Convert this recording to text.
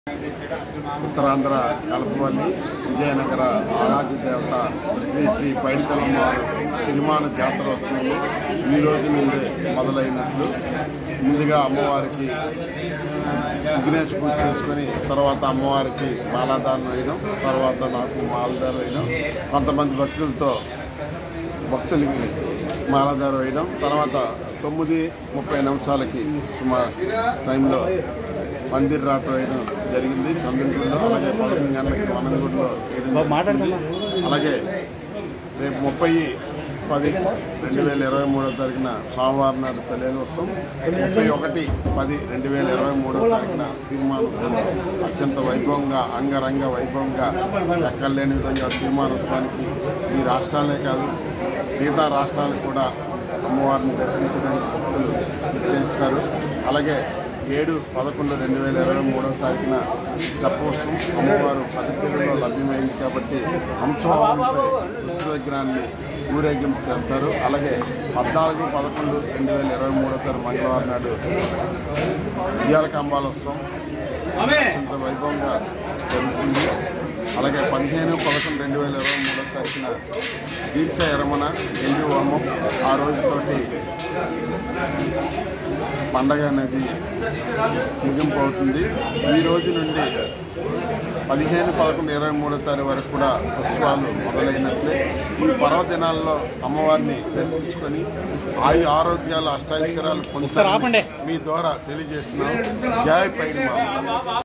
ఉత్తరాంధ్ర కలపవల్లి విజయనగర ఆరాధ్య దేవత శ్రీ శ్రీ పైడితలమ్మ వారు సిరిమాన జాతరోత్సవాలు ఈ రోజు నుండి మొదలైనట్లు ముందుగా అమ్మవారికి విఘ్నేష్ పూజ చేసుకొని తర్వాత అమ్మవారికి మాలాధారణ వేయడం తర్వాత నాకు మాలధార వేయడం కొంతమంది భక్తులతో భక్తులకి మాలాధార వేయడం తర్వాత తొమ్మిది ముప్పై నిమిషాలకి సుమారు టైంలో మందిర్ రాట వేయడం జరిగింది చంద్రగుడిలో అలాగే పదకొండు గంటలకి వనంగుడిలో వేయడం జరిగింది. అలాగే రేపు ముప్పై పది రెండు వేల ఇరవై మూడో తారీఖున సోమవారం నాడు తల్లిలోత్సవం ముప్పై ఒకటి పది రెండు వేల ఇరవై మూడో తారీఖున సినిమానోత్సవం అత్యంత వైభవంగా అంగరంగ వైభవంగా ఎక్కలేని విధంగా సినిమానోత్సవానికి ఈ రాష్ట్రాలే కాదు మిగతా రాష్ట్రాలకు కూడా అమ్మవారిని దర్శించడానికి భక్తులు నిశ్చయిస్తారు అలాగే ఏడు పదకొండు రెండు వేల ఇరవై మూడవ తారీఖున తెప్పోత్సవం అమ్మవారు పదిచెరులో లభ్యమైంది కాబట్టి హంసవాహంపై విశ్వవిగ్రహాన్ని ఊరేగింపు చేస్తారు అలాగే పద్నాలుగు పదకొండు రెండు వేల ఇరవై మూడో తారీఖు మంగళవారం నాడు ఉయ్యాల కంబాలోత్సవం అత్యంత వైభవంగా జరుగుతుంది అలాగే పదిహేను పదకొండు రెండు వేల ఇరవై మూడో తారీఖున దీక్ష ఎరమణ ఎండి హోమం ఆ రోజుతోటి పండగ అనేది ముగింపు అవుతుంది ఈ రోజు నుండి పదిహేను పదకొండు ఇరవై మూడో తారీఖు వరకు కూడా ఉత్సవాలు మొదలైనట్లే ఈ పర్వదినాల్లో అమ్మవారిని దర్శించుకొని ఆయు ఆరోగ్యాలు అష్టాక్షరాలు పొందుతారని మీ ద్వారా తెలియజేస్తున్నాం జై పైడి మామ